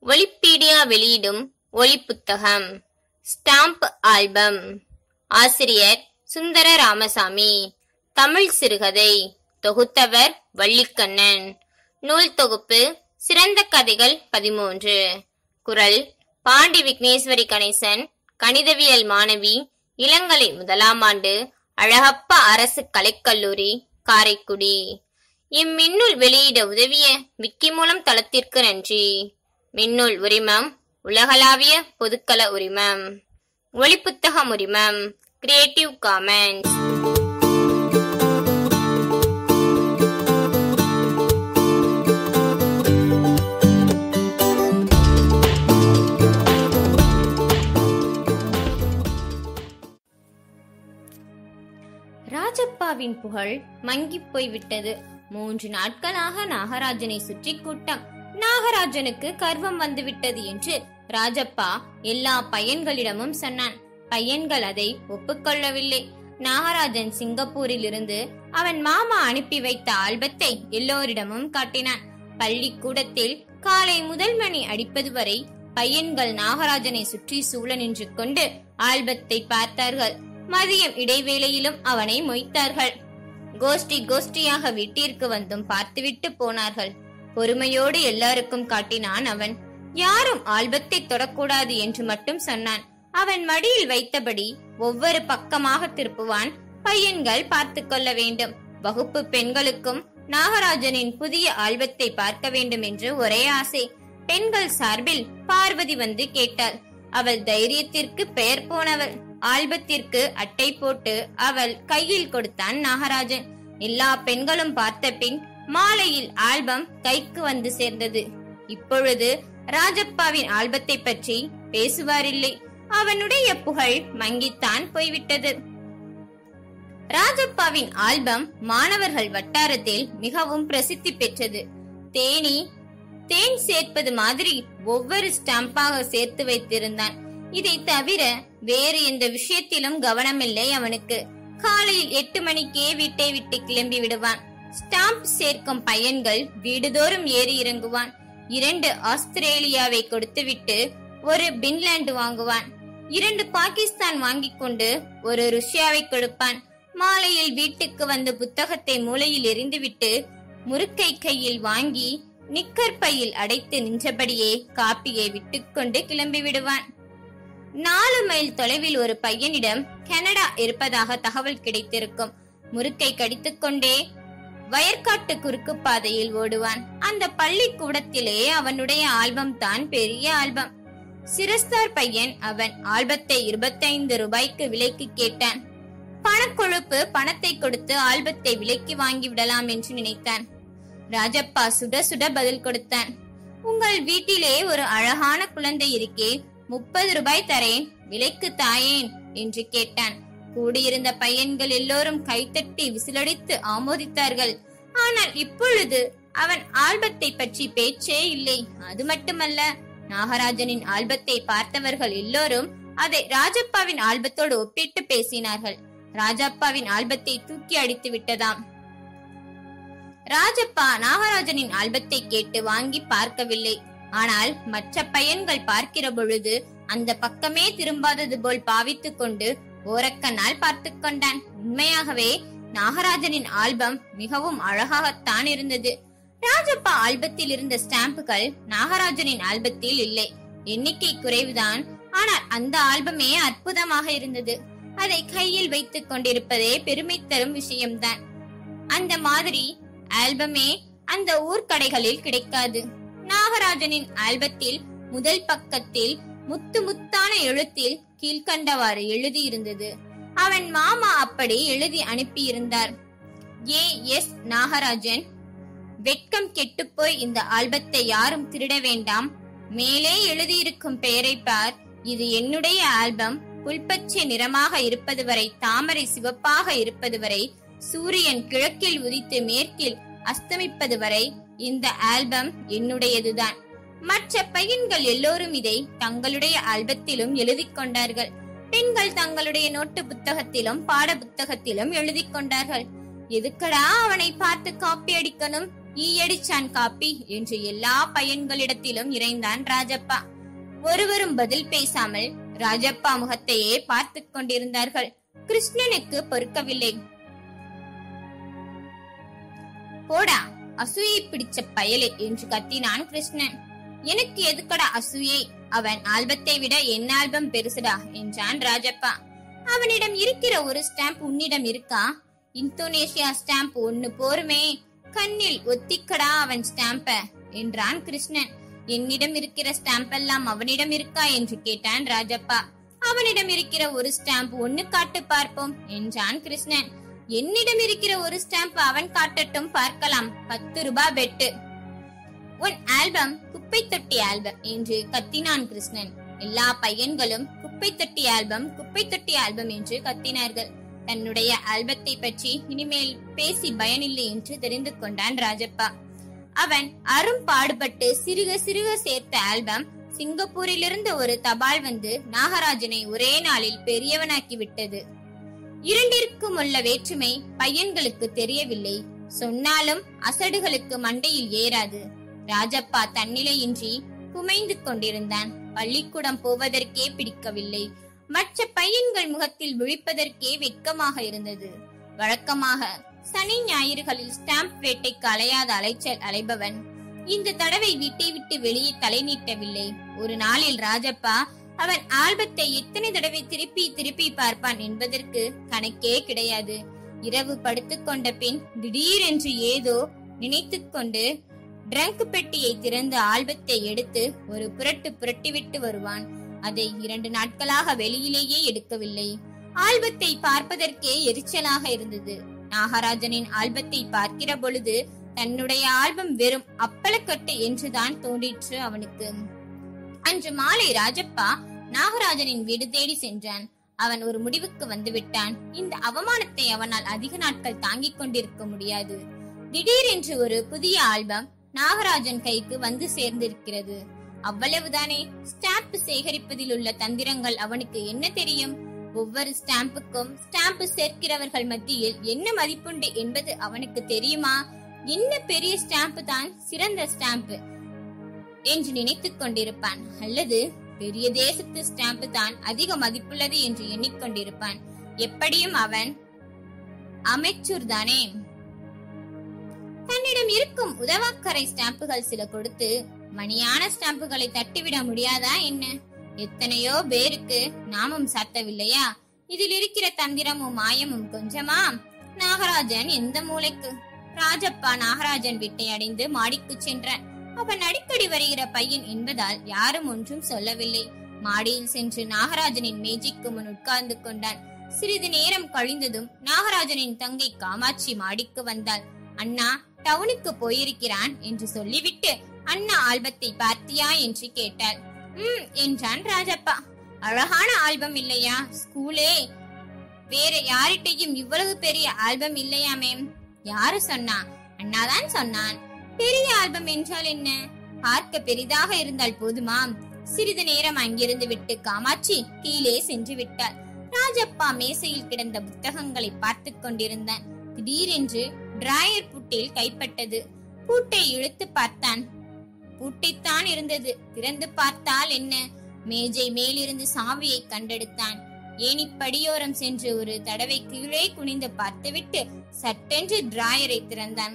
ஒலிப்பீடியா வெளியிடும் ஒலிப்புத்தகம் stamp album ஆசிரியர் சுந்தர ராமசாமி தமிழ் சிறுகதை தொகுத்தவர் வள்ளிக்கண்ணன் நூல் தொகுப்பு சிறந்த கதைகள் பதிமூன்று குரல் பாண்டி விக்னேஸ்வரி கணேசன் கணிதவியல் மாணவி இளங்கலை முதலாம் ஆண்டு அழகப்பா அரசு கலைக்கல்லூரி காரைக்குடி இம்மின்னூல் வெளியிட உதவிய விக்கி மூலம் தளத்திற்கு நன்றி மின்னூல் உரிமம் உலகளாவிய பொதுக்கள உரிமம் ஒளிப்புத்தகம் உரிமம் கிரியேட்டிவ் காமன்ஸ் ராஜப்பாவின் புகழ் மங்கிப் போய்விட்டது மூன்று நாட்களாக நாகராஜனை சுற்றி கூட்டம் நாகராஜனுக்கு கர்வம் வந்துவிட்டது என்று ராஜப்பா எல்லா பையன்களிடமும் சொன்னான் பையன்கள் அதை ஒப்புக்கொள்ளவில்லை நாகராஜன் சிங்கப்பூரில் இருந்து அவன் மாமா அனுப்பி வைத்த ஆல்பத்தை எல்லோரிடமும் காட்டினான் பள்ளிக்கூடத்தில் காலை முதல் மணி அடிப்பது வரை பையன்கள் நாகராஜனை சுற்றி சூழ நின்று கொண்டு ஆல்பத்தை பார்த்தார்கள் மதியம் இடைவேளையிலும் அவனை மொய்த்தார்கள் கோஷ்டி கோஷ்டியாக வீட்டிற்கு வந்தும் பார்த்துவிட்டு போனார்கள் பொறுமையோடு எல்லாருக்கும் காட்டினான் அவன் யாரும் ஆல்பத்தை தொடக்கூடாது என்று மட்டும் சொன்னான் அவன் மடியில் வைத்தபடி ஒவ்வொரு பக்கமாக திருப்புவான் பையன்கள் பார்த்து கொள்ள வேண்டும் வகுப்பு பெண்களுக்கும் நாகராஜனின் புதிய ஆல்பத்தை பார்க்க வேண்டும் என்று ஒரே ஆசை பெண்கள் சார்பில் பார்வதி வந்து கேட்டாள் அவள் தைரியத்திற்கு பெயர் போனவள் ஆல்பத்திற்கு அட்டை போட்டு அவள் கையில் கொடுத்தான் நாகராஜன் எல்லா பெண்களும் பார்த்த பின் மாலையில் ஆல்பம் கைக்கு வந்து சேர்ந்தது இப்பொழுது ராஜப்பாவின் ஆல்பத்தை பற்றி பேசுவாரில்லை அவனுடைய புகழ் மங்கித்தான் போய்விட்டது ராஜப்பாவின் ஆல்பம் மாணவர்கள் வட்டாரத்தில் மிகவும் பிரசித்தி பெற்றது தேனி தேன் சேர்ப்பது மாதிரி ஒவ்வொரு ஸ்டாம்பாக சேர்த்து வைத்திருந்தான் இதை தவிர வேறு எந்த விஷயத்திலும் கவனமில்லை அவனுக்கு காலையில் எட்டு மணிக்கே வீட்டை விட்டு கிளம்பி விடுவான் ஸ்டாம்ப் சேர்க்கும் பையன்கள் வீடுதோறும் ஏறி இறங்குவான் இரண்டு ஆஸ்திரேலியாவை கொடுத்துவிட்டு ஒரு பின்லாந்து வாங்குவான் இரண்டு பாகிஸ்தான் வாங்கிக் கொண்டு ஒரு ருஷ்யாவை கொடுப்பான் மாலையில் வீட்டுக்கு வந்து புத்தகத்தை மூலையில் எறிந்துவிட்டு முறுக்கை கையில் வாங்கி நிக்கர் பையில் அடைத்து நின்றபடியே காப்பியை விட்டுக்கொண்டு கிளம்பி விடுவான் நாலு மைல் தொலைவில் ஒரு பையனிடம் கனடா இருப்பதாக தகவல் கிடைத்திருக்கும் முறுக்கை கடித்துக்கொண்டே வயற்காட்டு குறுக்கு பாதையில் ஓடுவான் அந்த பள்ளிக்கூடத்திலே அவனுடைய ஆல்பம் தான் பெரிய ஆல்பம் சிரஸ்தார் பையன் அவன் ஆல்பத்தை இருபத்தைந்து ரூபாய்க்கு விலைக்கு கேட்டான் பணக்கொழுப்பு பணத்தை கொடுத்து ஆல்பத்தை விலைக்கு வாங்கி விடலாம் என்று நினைத்தான் ராஜப்பா சுட சுட பதில் கொடுத்தான் உங்கள் வீட்டிலே ஒரு அழகான குழந்தை இருக்கே முப்பது ரூபாய் தரேன் விலைக்கு தாயேன் என்று கேட்டான் கூடியிருந்த பையன்கள் எல்லோரும் கைத்தட்டி விசிலடித்து ஆமோதித்தார்கள் ஆனால் இப்பொழுது அவன் ஆல்பத்தை பற்றி பேச்சே இல்லை அது மட்டுமல்ல நாகராஜனின் ஆல்பத்தை பார்த்தவர்கள் எல்லோரும் அதை ராஜப்பாவின் ஆல்பத்தோடு ஒப்பிட்டு பேசினார்கள் ராஜப்பாவின் ஆல்பத்தை தூக்கி அடித்து விட்டதாம் ராஜப்பா நாகராஜனின் ஆல்பத்தை கேட்டு வாங்கி பார்க்கவில்லை ஆனால் மற்ற பையன்கள் பார்க்கிற பொழுது அந்த பக்கமே திரும்பாதது போல் பாவித்துக் கொண்டு ஓரக்கண்ணால் பார்த்து கொண்டான் உண்மையாகவே நாகராஜனின் ஆல்பம் மிகவும் அழகாகத்தான் இருந்தது ராஜப்பா ஆல்பத்தில் இருந்த ஸ்டாம்புகள் நாகராஜனின் ஆல்பத்தில் இல்லை எண்ணிக்கை குறைவுதான் ஆனால் அந்த ஆல்பமே அற்புதமாக இருந்தது அதை கையில் வைத்துக் கொண்டிருப்பதே பெருமை தரும் விஷயம்தான் அந்த மாதிரி ஆல்பமே அந்த ஊர்க்கடைகளில் கிடைக்காது நாகராஜனின் ஆல்பத்தில் முதல் பக்கத்தில் முத்து முத்தான எழுத்தில் கீழ்கண்டவாறு எழுதியிருந்தது அவன் மாமா அப்படி எழுதி அனுப்பியிருந்தார் ஏ எஸ் நாகராஜன் வெட்கம் கெட்டுப்போய் இந்த ஆல்பத்தை யாரும் திருட வேண்டாம் மேலே எழுதியிருக்கும் பெயரை பார் இது என்னுடைய ஆல்பம் புல்பச்சை நிறமாக இருப்பது வரை தாமரை சிவப்பாக இருப்பது வரை சூரியன் கிழக்கில் உதித்து மேற்கில் அஸ்தமிப்பது வரை இந்த ஆல்பம் என்னுடையதுதான் மற்ற பையன்கள் எல்லோரும் இதை தங்களுடைய ஆல்பத்திலும் எழுதி கொண்டார்கள் பெண்கள் தங்களுடைய நோட்டு புத்தகத்திலும் பாட புத்தகத்திலும் எழுதி கொண்டார்கள் எதுக்கடா அவனை பார்த்து காப்பி அடிக்கணும் ஈயடிச்சான் காப்பி என்று எல்லா பையன்களிடத்திலும் இறைந்தான் ராஜப்பா ஒருவரும் பதில் பேசாமல் ராஜப்பா முகத்தையே பார்த்து கொண்டிருந்தார்கள் கிருஷ்ணனுக்கு பொறுக்கவில்லை போடா அசூயை பிடிச்ச பயலே என்று கத்தினான் கிருஷ்ணன் எனக்கு எதுக்கடா அசூயை அவன் ஆல்பத்தை விட என் ஆல்பம் பெருசுடா என்றான் ராஜப்பா அவனிடம் இருக்கிற ஒரு ஸ்டாம்ப் உன்னிடம் இருக்கா இந்தோனேஷியா ஸ்டாம்ப் ஒன்னு போருமே கண்ணில் ஒத்திக்கடா அவன் ஸ்டாம்ப என்றான் கிருஷ்ணன் என்னிடம் இருக்கிற ஸ்டாம்ப் எல்லாம் அவனிடம் இருக்கா என்று கேட்டான் ராஜப்பா அவனிடம் இருக்கிற ஒரு ஸ்டாம்ப் ஒன்னு காட்டு பார்ப்போம் என்றான் கிருஷ்ணன் என்னிடம் இருக்கிற ஒரு ஸ்டாம்ப் அவன் காட்டட்டும் பார்க்கலாம் பத்து ரூபாய் பெட்டு உன் ஆல்பம் குப்பை தொட்டி ஆல்பம் என்று கத்தினான் கிருஷ்ணன் எல்லா பையன்களும் குப்பை தொட்டி ஆல்பம் குப்பை தொட்டி ஆல்பம் என்று கத்தினார்கள் தன்னுடைய ஆல்பத்தை பற்றி இனிமேல் பேசி பயனில்லை என்று தெரிந்து கொண்டான் ராஜப்பா அவன் அரும் பாடுபட்டு சிறுக சிறுக சேர்த்த ஆல்பம் சிங்கப்பூரிலிருந்து ஒரு தபால் வந்து நாகராஜனை ஒரே நாளில் பெரியவனாக்கி விட்டது இரண்டிற்கும் உள்ள வேற்றுமை பையன்களுக்கு தெரியவில்லை சொன்னாலும் அசடுகளுக்கு மண்டையில் ஏறாது ராஜப்பா தன்னிலையின்றி குமைந்து கொண்டிருந்தான் பள்ளிக்கூடம் போவதற்கே பிடிக்கவில்லை மற்ற பையன்கள் முகத்தில் விழிப்பதற்கே வெட்கமாக இருந்தது வழக்கமாக சனி ஞாயிறுகளில் ஸ்டாம்ப் வேட்டைக்கு அலையாத அலைச்சல் அலைபவன் இந்த தடவை வீட்டை விட்டு வெளியே தலை நீட்டவில்லை ஒரு நாளில் ராஜப்பா அவன் ஆல்பத்தை எத்தனை தடவை திருப்பி திருப்பி பார்ப்பான் என்பதற்கு கணக்கே கிடையாது இரவு படுத்துக் கொண்ட பின் திடீரென்று ஏதோ நினைத்துக் கொண்டு ட்ரங்க் பெட்டியை திறந்து ஆல்பத்தை எடுத்து ஒரு புரட்டு புரட்டிவிட்டு வருவான் அதை இரண்டு நாட்களாக வெளியிலேயே எடுக்கவில்லை ஆல்பத்தை பார்ப்பதற்கே எரிச்சலாக இருந்தது நாகராஜனின் ஆல்பத்தை பார்க்கிற பொழுது தன்னுடைய ஆல்பம் வெறும் அப்பளக்கட்டு என்றுதான் தோன்றிற்று அவனுக்கு அன்று மாலை ராஜப்பா நாகராஜனின் வீடு தேடி சென்றான் அவன் ஒரு முடிவுக்கு வந்து விட்டான் இந்த அவமானத்தை அவனால் அதிக நாட்கள் தாங்கிக் கொண்டிருக்க முடியாது திடீரென்று ஒரு புதிய ஆல்பம் நாகராஜன் கைக்கு வந்து சேர்ந்திருக்கிறது அவ்வளவுதானே ஸ்டாம்ப் சேகரிப்பதில் உள்ள தந்திரங்கள் அவனுக்கு என்ன தெரியும் ஒவ்வொரு ஸ்டாம்புக்கும் ஸ்டாம்ப் சேர்க்கிறவர்கள் மத்தியில் என்ன மதிப்புண்டு என்பது அவனுக்கு தெரியுமா என்ன பெரிய ஸ்டாம்ப் தான் சிறந்த ஸ்டாம்ப் என்று நினைத்துக் கொண்டிருப்பான் அல்லது பெரிய தேசத்து ஸ்டாம்ப் தான் அதிக மதிப்புள்ளது என்று எண்ணிக்கொண்டிருப்பான் எப்படியும் அவன் அமைச்சூர் தானே தன்னிடம் இருக்கும் உதவாக்கரை ஸ்டாம்புகள் சில கொடுத்து மணியான ஸ்டாம்புகளை தட்டிவிட முடியாதா என்ன எத்தனையோ பேருக்கு நாமும் சாத்தவில்லையா இதில் இருக்கிற தந்திரமும் மாயமும் கொஞ்சமா நாகராஜன் எந்த மூளைக்கு ராஜப்பா நாகராஜன் வீட்டை அடைந்து மாடிக்கு சென்றான் அவன் அடிக்கடி வருகிற பையன் என்பதால் யாரும் ஒன்றும் சொல்லவில்லை மாடியில் சென்று நாகராஜனின் மேஜைக்கு முன் உட்கார்ந்து கொண்டான் சிறிது நேரம் கழிந்ததும் நாகராஜனின் தங்கை காமாட்சி மாடிக்கு வந்தாள் அண்ணா டவுனுக்கு போயிருக்கிறான் என்று சொல்லிவிட்டு அண்ணா ஆல்பத்தை பார்த்தியா என்று கேட்டாள் ம் என்றான் ராஜப்பா அழகான ஆல்பம் இல்லையா ஸ்கூலே வேற யார்கிட்டயும் இவ்வளவு பெரிய ஆல்பம் இல்லையாமே யாரு சொன்னா அண்ணாதான் சொன்னான் பெரிய ஆல்பம் என்றால் என்ன பார்க்க பெரிதாக இருந்தால் போதுமா சிறிது நேரம் அங்கிருந்து விட்டு காமாட்சி கீழே சென்று விட்டாள் ராஜப்பா மேசையில் கிடந்த புத்தகங்களை பார்த்து கொண்டிருந்தான் திடீரென்று டிராயர் பூட்டில் கைப்பட்டது பூட்டை இழுத்து பார்த்தான் பூட்டைத்தான் இருந்தது திறந்து பார்த்தால் என்ன மேஜை மேலிருந்து சாவியை கண்டெடுத்தான் ஏணிப்படியோரம் சென்று ஒரு தடவை கீழே குனிந்து பார்த்துவிட்டு சட்டென்று டிராயரை திறந்தான்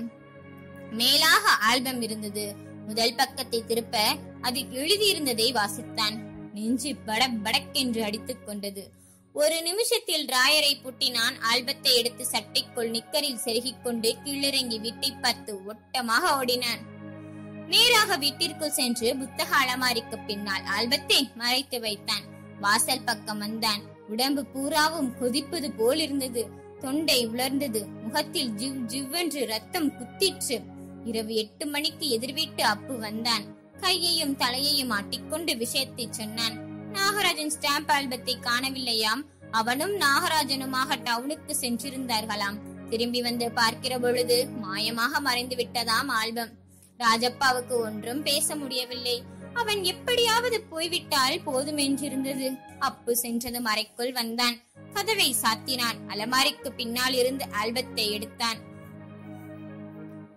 மேலாக ஆல்பம் இருந்தது முதல் பக்கத்தை திருப்ப அதில் எழுதியிருந்ததை வாசித்தான் நெஞ்சு படக் படக்கென்று அடித்துக் கொண்டது ஒரு நிமிஷத்தில் டிராயரை பூட்டினான் ஆல்பத்தை எடுத்து சட்டைக்குள் நிக்கரில் செருகிக் கொண்டு கீழிறங்கி வீட்டை பார்த்து ஒட்டமாக ஓடினான் நேராக வீட்டிற்குள் சென்று புத்தக அலமாரிக்கு பின்னால் ஆல்பத்தை மறைத்து வைத்தான் வாசல் பக்கம் வந்தான் உடம்பு பூராவும் கொதிப்பது போல் இருந்தது தொண்டை உலர்ந்தது முகத்தில் ஜிவ் ஜிவ்வென்று ரத்தம் குத்திற்று இரவு எட்டு மணிக்கு எதிர்வீட்டு அப்பு வந்தான் கையையும் தலையையும் ஆட்டிக்கொண்டு விஷயத்தை சொன்னான் நாகராஜன் ஸ்டாம்ப் ஆல்பத்தை காணவில்லையாம் அவனும் நாகராஜனுமாக டவுனுக்கு சென்றிருந்தார்களாம் திரும்பி வந்து பார்க்கிற பொழுது மாயமாக மறைந்து விட்டதாம் ஆல்பம் ராஜப்பாவுக்கு ஒன்றும் பேச முடியவில்லை அவன் எப்படியாவது போய்விட்டால் போதும் என்றிருந்தது அப்பு சென்றது அறைக்குள் வந்தான் கதவை சாத்தினான் அலமாரிக்கு பின்னால் இருந்து ஆல்பத்தை எடுத்தான்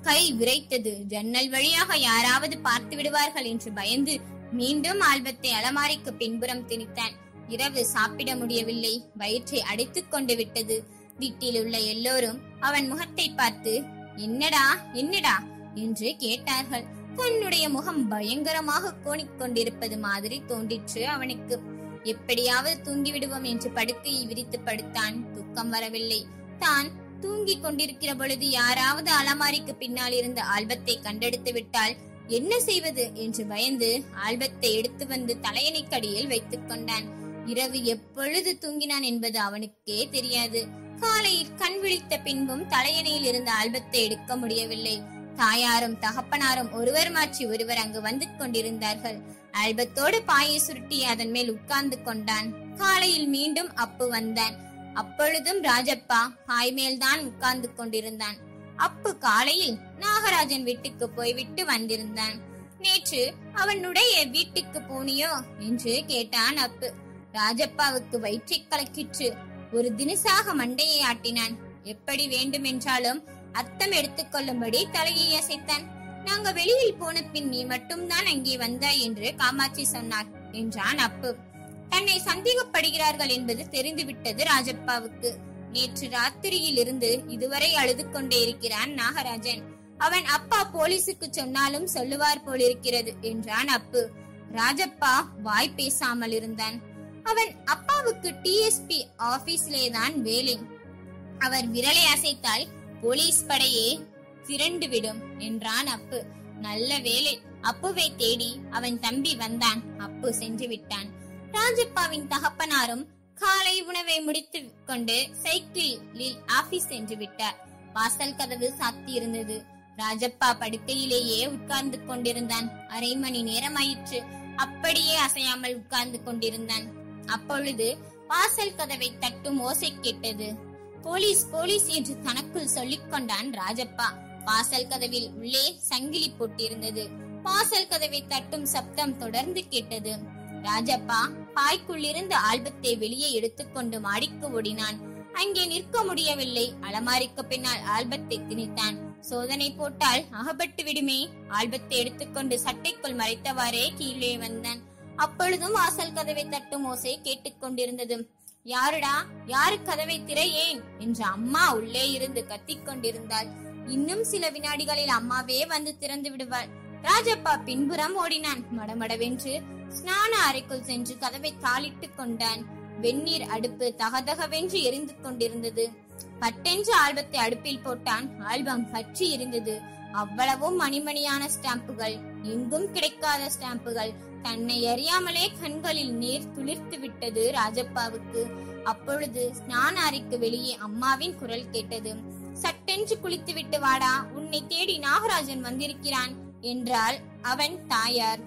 கை விரைத்தது ஜன்னல் வழியாக யாராவது பார்த்து விடுவார்கள் என்று பயந்து மீண்டும் ஆல்பத்தை அலமாரிக்கு பின்புறம் திணித்தான் இரவு சாப்பிட முடியவில்லை வயிற்றை அடைத்துக் கொண்டு விட்டது வீட்டில் உள்ள எல்லோரும் அவன் முகத்தை பார்த்து என்னடா என்னடா என்று கேட்டார்கள் தன்னுடைய முகம் பயங்கரமாக கோணிக் கொண்டிருப்பது மாதிரி தோன்றிற்று அவனுக்கு எப்படியாவது தூங்கி விடுவோம் என்று படுக்கையை விரித்து படுத்தான் தூக்கம் வரவில்லை தான் தூங்கிக் கொண்டிருக்கிற பொழுது யாராவது அலமாரிக்கு பின்னால் இருந்த ஆல்பத்தை கண்டெடுத்து விட்டால் என்ன செய்வது என்று பயந்து ஆல்பத்தை எடுத்து வந்து தலையணைக்கடியில் வைத்துக் கொண்டான் இரவு எப்பொழுது தூங்கினான் என்பது அவனுக்கே தெரியாது காலையில் கண் விழித்த பின்பும் தலையணையில் இருந்த ஆல்பத்தை எடுக்க முடியவில்லை தாயாரும் தகப்பனாரும் ஒருவர் மாற்றி ஒருவர் அங்கு வந்து கொண்டிருந்தார்கள் ஆல்பத்தோடு பாயை சுருட்டி அதன் மேல் உட்கார்ந்து கொண்டான் காலையில் மீண்டும் அப்பு வந்தான் அப்பொழுதும் ராஜப்பா பாய் மேல்தான் உட்கார்ந்து கொண்டிருந்தான் அப்பு காலையில் நாகராஜன் வீட்டுக்கு போய்விட்டு வந்திருந்தான் நேற்று அவனுடைய வீட்டுக்கு போனியோ என்று கேட்டான் அப்பு ராஜப்பாவுக்கு வயிற்றை கலக்கிற்று ஒரு தினசாக மண்டையை ஆட்டினான் எப்படி வேண்டுமென்றாலும் அத்தம் எடுத்துக்கொள்ளும்படி தலையை அசைத்தான் நாங்க வெளியில் போன பின் நீ மட்டும்தான் அங்கே வந்தாய் என்று காமாட்சி சொன்னார் என்றான் அப்பு தன்னை சந்தேகப்படுகிறார்கள் என்பது தெரிந்துவிட்டது ராஜப்பாவுக்கு நேற்று ராத்திரியில் இருந்து இதுவரை அழுது கொண்டே இருக்கிறான் நாகராஜன் அவன் அப்பா போலீசுக்கு சொன்னாலும் சொல்லுவார் போலிருக்கிறது என்றான் அப்பு ராஜப்பா வாய் பேசாமல் இருந்தான் அவன் அப்பாவுக்கு டிஎஸ்பி ஆபீஸ்லே தான் வேலை அவர் விரலை அசைத்தால் போலீஸ் படையே திரண்டு விடும் என்றான் அப்பு நல்ல வேலை அப்புவை தேடி அவன் தம்பி வந்தான் அப்பு சென்று விட்டான் ராஜப்பாவின் தகப்பனாரும் காலை உணவை முடித்து கொண்டு சைக்கிளில் ஆபீஸ் சென்று விட்டார் வாசல் கதவு சாத்தி இருந்தது ராஜப்பா படுக்கையிலேயே உட்கார்ந்து கொண்டிருந்தான் அரை மணி நேரம் ஆயிற்று அப்படியே அசையாமல் உட்கார்ந்து கொண்டிருந்தான் அப்பொழுது வாசல் கதவை தட்டும் ஓசை கேட்டது போலீஸ் போலீஸ் என்று தனக்குள் சொல்லிக் கொண்டான் ராஜப்பா வாசல் கதவில் உள்ளே சங்கிலி போட்டிருந்தது வாசல் கதவை தட்டும் சப்தம் தொடர்ந்து கேட்டது ராஜப்பா பாய்க்குள்ளிருந்த ஆல்பத்தை வெளியே எடுத்துக்கொண்டு மாடிக்கு ஓடினான் அங்கே நிற்க முடியவில்லை அலமாரிக்கு பின்னால் ஆல்பத்தை திணித்தான் சோதனை போட்டால் அகப்பட்டு விடுமே ஆல்பத்தை எடுத்துக்கொண்டு சட்டைக்குள் மறைத்தவாறே கீழே வந்தான் அப்பொழுதும் வாசல் கதவை தட்டும் ஓசை கேட்டுக்கொண்டிருந்தது யாருடா யாரு கதவை திரையேன் என்று அம்மா உள்ளே இருந்து கத்திக் கொண்டிருந்தாள் இன்னும் சில வினாடிகளில் அம்மாவே வந்து திறந்து விடுவாள் ராஜப்பா பின்புறம் ஓடினான் மடமடவென்று ஸ்நான அறைக்குள் சென்று கதவை தாளிட்டுக் கொண்டான் வெந்நீர் அடுப்பு தகதகவென்று எரிந்து கொண்டிருந்தது பட்டென்று ஆல்பத்தை அடுப்பில் போட்டான் ஆல்பம் பற்றி இருந்தது அவ்வளவும் மணிமணியான ஸ்டாம்புகள் எங்கும் கிடைக்காத ஸ்டாம்புகள் தன்னை அறியாமலே கண்களில் நீர் துளிர்த்து விட்டது ராஜப்பாவுக்கு அப்பொழுது ஸ்நான அறைக்கு வெளியே அம்மாவின் குரல் கேட்டது சட்டென்று குளித்து விட்டு வாடா உன்னை தேடி நாகராஜன் வந்திருக்கிறான் என்றாள் அவன் தாயார்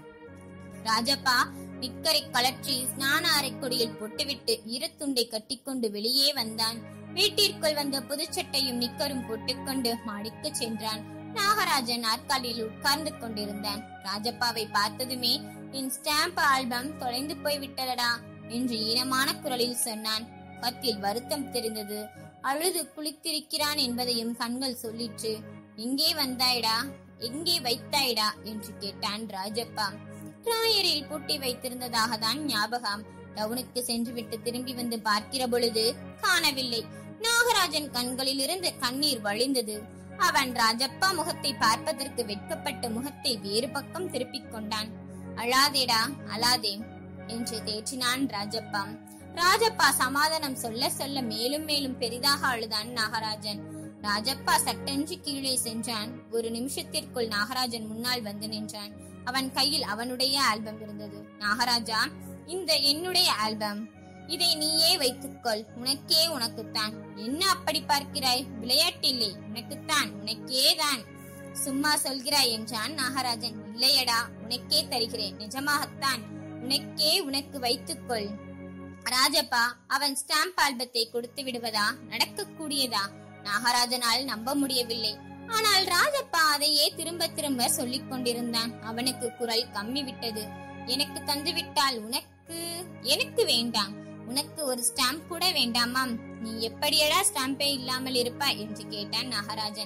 ராஜப்பா நிக்கரை கலற்றி ஸ்நான அறைக்குடியில் போட்டுவிட்டு ஈரத்துண்டை கட்டிக்கொண்டு வெளியே வந்தான் வீட்டிற்குள் வந்த புதுச்சட்டையும் நிக்கரும் போட்டுக்கொண்டு மாடிக்கு சென்றான் நாகராஜன் நாற்காலியில் உட்கார்ந்து கொண்டிருந்தான் ராஜப்பாவை பார்த்ததுமே என் ஸ்டாம்ப் ஆல்பம் தொலைந்து போய் விட்டதடா என்று ஈனமான குரலில் சொன்னான் முகத்தில் வருத்தம் தெரிந்தது அழுது குளித்திருக்கிறான் என்பதையும் கண்கள் சொல்லிற்று எங்கே வந்தாய்டா எங்கே வைத்தாய்டா என்று கேட்டான் ராஜப்பா டிராயரில் பூட்டி வைத்திருந்ததாக தான் ஞாபகம் டவுனுக்கு சென்று விட்டு திரும்பி வந்து பார்க்கிற பொழுது காணவில்லை நாகராஜன் கண்களில் இருந்து கண்ணீர் வழிந்தது அவன் ராஜப்பா முகத்தை பார்ப்பதற்கு வெட்கப்பட்ட முகத்தை வேறு பக்கம் திருப்பிக் கொண்டான் அழாதேடா அழாதே என்று தேற்றினான் ராஜப்பா ராஜப்பா சமாதானம் சொல்ல சொல்ல மேலும் மேலும் பெரிதாக அழுதான் நாகராஜன் ராஜப்பா சட்டென்று கீழே சென்றான் ஒரு நிமிஷத்திற்குள் நாகராஜன் முன்னால் வந்து நின்றான் அவன் கையில் அவனுடைய ஆல்பம் இருந்தது நாகராஜா இந்த என்னுடைய ஆல்பம் இதை நீயே வைத்துக்கொள் உனக்கே உனக்குத்தான் என்ன அப்படி பார்க்கிறாய் விளையாட்டில்லை உனக்குத்தான் உனக்கே தான் சும்மா சொல்கிறாய் என்றான் நாகராஜன் இல்லையடா உனக்கே தருகிறேன் நிஜமாகத்தான் உனக்கே உனக்கு வைத்துக்கொள் ராஜப்பா அவன் ஸ்டாம்ப் ஆல்பத்தை கொடுத்து விடுவதா நடக்கக்கூடியதா நாகராஜனால் நம்ப முடியவில்லை ஆனால் ராஜப்பா அதையே திரும்ப திரும்ப சொல்லிக் கொண்டிருந்தான் அவனுக்கு குரல் கம்மி விட்டது எனக்கு தந்துவிட்டால் உனக்கு எனக்கு வேண்டாம் உனக்கு ஒரு ஸ்டாம்ப் கூட வேண்டாமாம் நீ எப்படியடா ஸ்டாம்பே இல்லாமல் இருப்பாய் என்று கேட்டான் நாகராஜன்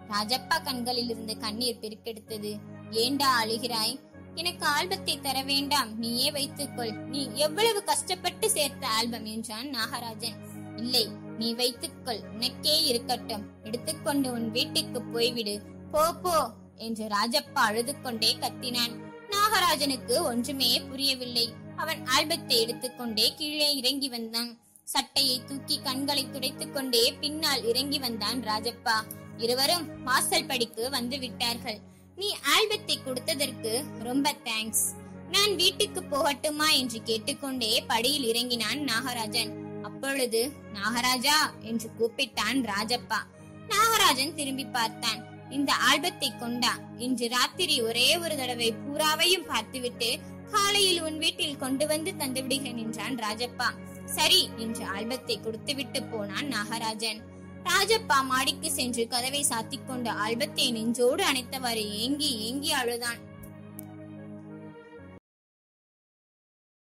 ராஜப்பா கண்களில் இருந்த கண்ணீர் பெருக்கெடுத்தது ஏண்டா அழுகிறாய் எனக்கு ஆல்பத்தை தர வேண்டாம் நீயே வைத்துக்கொள் நீ எவ்வளவு கஷ்டப்பட்டு சேர்த்த ஆல்பம் என்றான் நாகராஜன் இல்லை நீ வைத்துக்கொள் உனக்கே இருக்கட்டும் எடுத்துக்கொண்டு உன் வீட்டுக்கு போய்விடு போ போ என்று ராஜப்பா அழுது கொண்டே கத்தினான் நாகராஜனுக்கு ஒன்றுமே புரியவில்லை அவன் ஆல்பத்தை எடுத்துக்கொண்டே கீழே இறங்கி வந்தான் சட்டையை தூக்கி கண்களை துடைத்துக் கொண்டே பின்னால் இறங்கி வந்தான் ராஜப்பா இருவரும் வாசல் படிக்கு வந்து விட்டார்கள் நீ ஆல்பத்தை கொடுத்ததற்கு ரொம்ப தேங்க்ஸ் நான் வீட்டுக்கு போகட்டுமா என்று கேட்டுக்கொண்டே படியில் இறங்கினான் நாகராஜன் அப்பொழுது நாகராஜா என்று கூப்பிட்டான் ராஜப்பா நாகராஜன் திரும்பி பார்த்தான் இந்த ஆல்பத்தை கொண்டா இன்று ராத்திரி ஒரே ஒரு தடவை பூராவையும் பார்த்துவிட்டு காலையில் உன் வீட்டில் கொண்டு வந்து தந்து விடுகிறேன் என்றான் ராஜப்பா சரி என்று ஆல்பத்தை கொடுத்துவிட்டு போனான் நாகராஜன் ராஜப்பா மாடிக்கு சென்று கதவை சாத்திக் கொண்டு ஆல்பத்தை நெஞ்சோடு அணைத்தவாறு ஏங்கி ஏங்கி அழுதான்